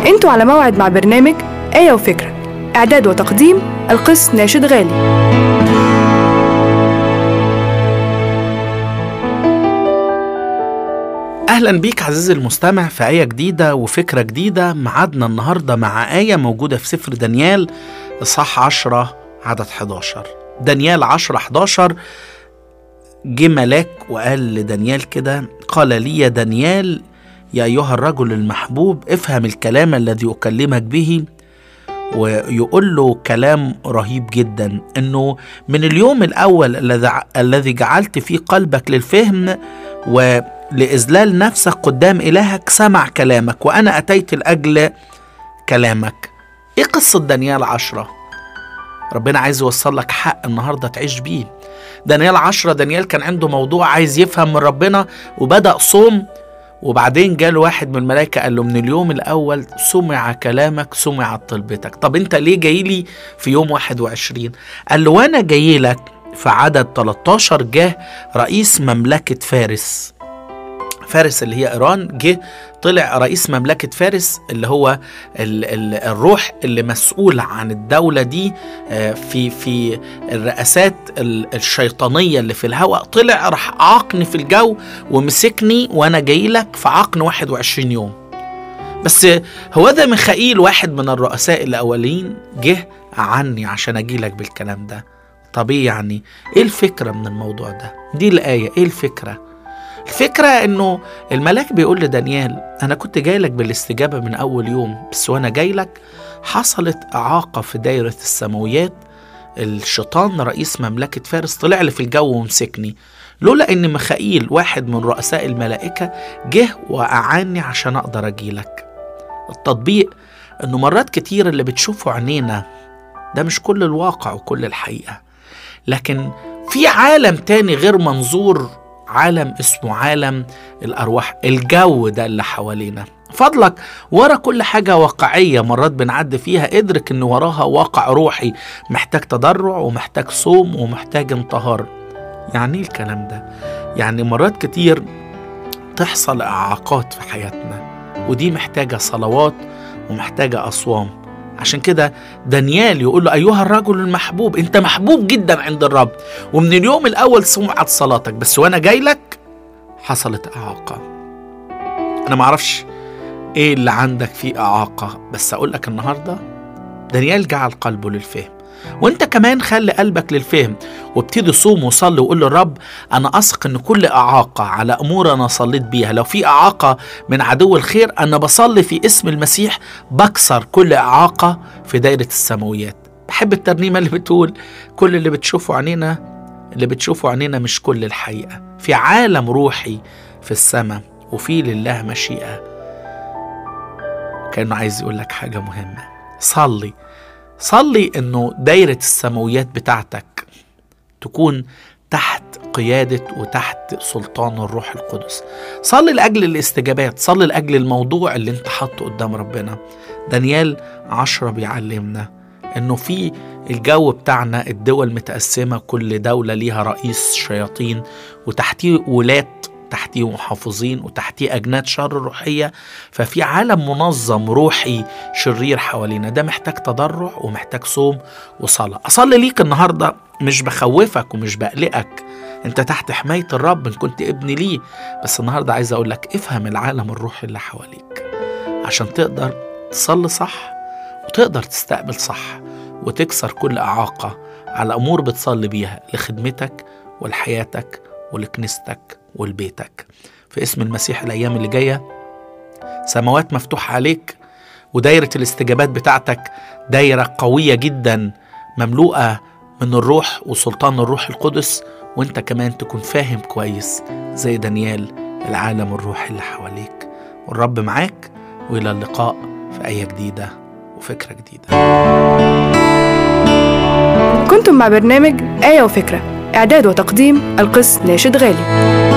انتوا على موعد مع برنامج آية وفكرة إعداد وتقديم القس ناشد غالي اهلا بيك عزيزي المستمع في آية جديدة وفكرة جديدة معادنا النهاردة مع آية موجودة في سفر دانيال إصحاح 10 عدد 11 دانيال 10 11 جه ملاك وقال لدانيال كده قال لي يا دانيال يا أيها الرجل المحبوب افهم الكلام الذي أكلمك به ويقول له كلام رهيب جدا انه من اليوم الاول الذي الذي جعلت فيه قلبك للفهم ولإذلال نفسك قدام إلهك سمع كلامك وأنا أتيت لأجل كلامك إيه قصة دانيال عشرة؟ ربنا عايز يوصل لك حق النهاردة تعيش بيه دانيال عشرة دانيال كان عنده موضوع عايز يفهم من ربنا وبدأ صوم وبعدين جاله واحد من الملائكة قال له من اليوم الأول سمع كلامك سمعت طلبتك طب أنت ليه جاي لي في يوم 21 قال له وأنا جاي لك في عدد 13 جه رئيس مملكة فارس فارس اللي هي إيران جه طلع رئيس مملكة فارس اللي هو ال ال الروح اللي مسؤول عن الدولة دي في في الرئاسات الشيطانية اللي في الهواء طلع راح عاقني في الجو ومسكني وأنا جاي لك في عقن 21 يوم بس هو ده ميخائيل واحد من الرؤساء الأولين جه عني عشان أجي لك بالكلام ده طب ايه يعني ايه الفكرة من الموضوع ده دي الآية ايه الفكرة الفكرة انه الملاك بيقول لدانيال انا كنت جاي لك بالاستجابة من اول يوم بس وانا جاي لك حصلت اعاقة في دايرة السماويات الشيطان رئيس مملكة فارس طلع لي في الجو ومسكني لولا ان ميخائيل واحد من رؤساء الملائكة جه وأعاني عشان اقدر اجيلك التطبيق انه مرات كتير اللي بتشوفه عينينا ده مش كل الواقع وكل الحقيقة لكن في عالم تاني غير منظور عالم اسمه عالم الأرواح الجو ده اللي حوالينا فضلك ورا كل حاجة واقعية مرات بنعدي فيها ادرك ان وراها واقع روحي محتاج تضرع ومحتاج صوم ومحتاج انطهار يعني ايه الكلام ده يعني مرات كتير تحصل اعاقات في حياتنا ودي محتاجة صلوات ومحتاجة أصوام عشان كده دانيال يقول له أيها الرجل المحبوب أنت محبوب جدا عند الرب ومن اليوم الأول سمعت صلاتك بس وأنا جاي لك حصلت إعاقة أنا معرفش إيه اللي عندك فيه إعاقة بس أقول لك النهاردة دانيال جعل قلبه للفهم وانت كمان خلي قلبك للفهم وابتدي صوم وصلي وقول للرب انا اثق ان كل اعاقه على امور انا صليت بيها لو في اعاقه من عدو الخير انا بصلي في اسم المسيح بكسر كل اعاقه في دايره السماويات بحب الترنيمه اللي بتقول كل اللي بتشوفه عينينا اللي بتشوفه عينينا مش كل الحقيقه في عالم روحي في السماء وفي لله مشيئه كانه عايز يقول لك حاجه مهمه صلي صلي انه دايرة السماويات بتاعتك تكون تحت قيادة وتحت سلطان الروح القدس صلي لأجل الاستجابات صلي لأجل الموضوع اللي انت حاطه قدام ربنا دانيال عشرة بيعلمنا انه في الجو بتاعنا الدول متقسمة كل دولة ليها رئيس شياطين وتحتيه ولاة تحتيه محافظين وتحتيه أجناد شر روحية ففي عالم منظم روحي شرير حوالينا ده محتاج تضرع ومحتاج صوم وصلاة أصلي ليك النهاردة مش بخوفك ومش بقلقك انت تحت حماية الرب ان كنت ابني ليه بس النهاردة عايز اقول لك افهم العالم الروحي اللي حواليك عشان تقدر تصلي صح وتقدر تستقبل صح وتكسر كل إعاقة على أمور بتصلي بيها لخدمتك ولحياتك ولكنيستك ولبيتك في اسم المسيح الأيام اللي جاية سماوات مفتوحة عليك ودايرة الاستجابات بتاعتك دايرة قوية جدا مملوءة من الروح وسلطان الروح القدس وانت كمان تكون فاهم كويس زي دانيال العالم الروحي اللي حواليك والرب معاك والى اللقاء في آية جديدة وفكرة جديدة كنتم مع برنامج آية وفكرة إعداد وتقديم القس ناشد غالي